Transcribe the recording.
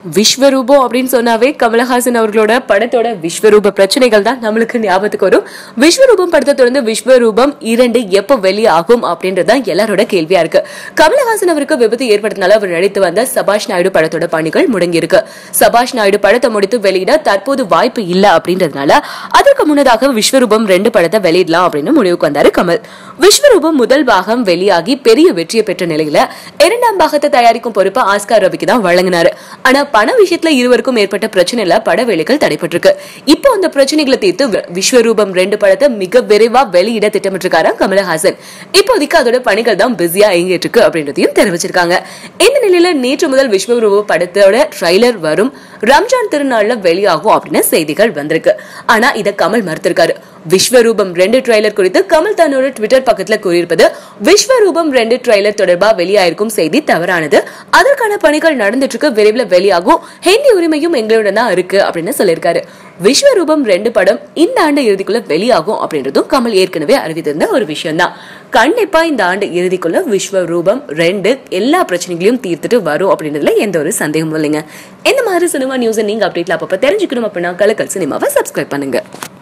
விஸ்வரூபம் அப்படின்னு சொன்னாவே கமலஹாசன் அவர்களோட படத்தோட விஸ்வரூப பிரச்சனைகள் தான் நம்மளுக்கு ஞாபகத்துக்கு வரும் விஸ்வரூபம் படத்தை தொடர்ந்து விஸ்வரூபம் இரண்டு எப்போ வெளியாகும் அப்படின்றது தான் எல்லாரோட கேள்வியா இருக்கு கமலஹாசன் அவருக்கு விபத்து ஏற்பட்டதுனால அவர் நடித்து வந்த சபாஷ் நாயுடு படத்தோட பணிகள் முடங்கி இருக்கு சபாஷ் நாயுடு படத்தை முடித்து வெளியிட தற்போது வாய்ப்பு இல்ல அப்படின்றதுனால அதற்கு முன்னதாக விஸ்வரூபம் ரெண்டு படத்தை வெளியிடலாம் அப்படின்னு முடிவுக்கு வந்தாரு கமல் விஸ்வரூபம் முதல் பாகம் வெளியாகி பெரிய வெற்றியை பெற்ற நிலையில இரண்டாம் பாகத்தை தயாரிக்கும் பொறுப்பு ஆஸ்கார் ரவிக்கு தான் வழங்கினாரு ஆனா பண விஷயத்துல இருவருக்கும் ஏற்பட்ட பிரச்சனைல பட வேலைகள் தடைப்பட்டிருக்கு இப்போ அந்த பிரச்சனைகளை தீர்த்து வி- விஸ்வரூபம் ரெண்டு படத்தை மிக விரைவா வெளியிட திட்டமிட்டிருக்காராம் கமலஹாசன் இப்போதைக்கு அதோட பணிகள் தான் பிஸியா இயங்கிட்டு இருக்கு அப்படின்றதையும் தெரிவிச்சிருக்காங்க இந்த நிலையில நேற்று முதல் விஸ்வரூப படத்தோட ட்ரைலர் வரும் ரம்ஜான் திருநாள்ல வெளியாகும் அப்படின்னு செய்திகள் வந்திருக்கு ஆனா இத கமல் மறுத்திருக்காரு விஸ்வரூபம் ரெண்டு ட்ரைலர் குறித்து கமல் தன்னோட ட்விட்டர் பக்கத்துல கூறியிருப்பது விஸ்வரூபம் ரெண்டு ட்ரைலர் தொடர்பா வெளியாயிருக்கும் செய்தி தவறானது அதற்கான பணிகள் நடந்துட்டு இருக்கு விரைவில் வெளியாகும் ஹிந்தி உரிமையும் எங்களோட தான் இருக்கு அப்படின்னு சொல்லியிருக்காரு விஸ்வரூபம் ரெண்டு படம் இந்த ஆண்டு இறுதிக்குள்ள வெளியாகும் அப்படின்றதும் கமல் ஏற்கனவே அறிவித்திருந்த ஒரு விஷயம் தான் கண்டிப்பா இந்த ஆண்டு இறுதிக்குள்ள விஸ்வரூபம் ரெண்டு எல்லா பிரச்சனைகளையும் தீர்த்துட்டு வரும் அப்படின்றதுல எந்த ஒரு சந்தேகமும் இல்லைங்க இந்த மாதிரி சினிமா நியூஸை நீங்க அப்டேட்ல அப்பப்ப தெரிஞ்சுக்கணும் அப்படின்னா கலக்கல் சினிமாவை சப்ஸ்கிரைப் பண்ணுங்க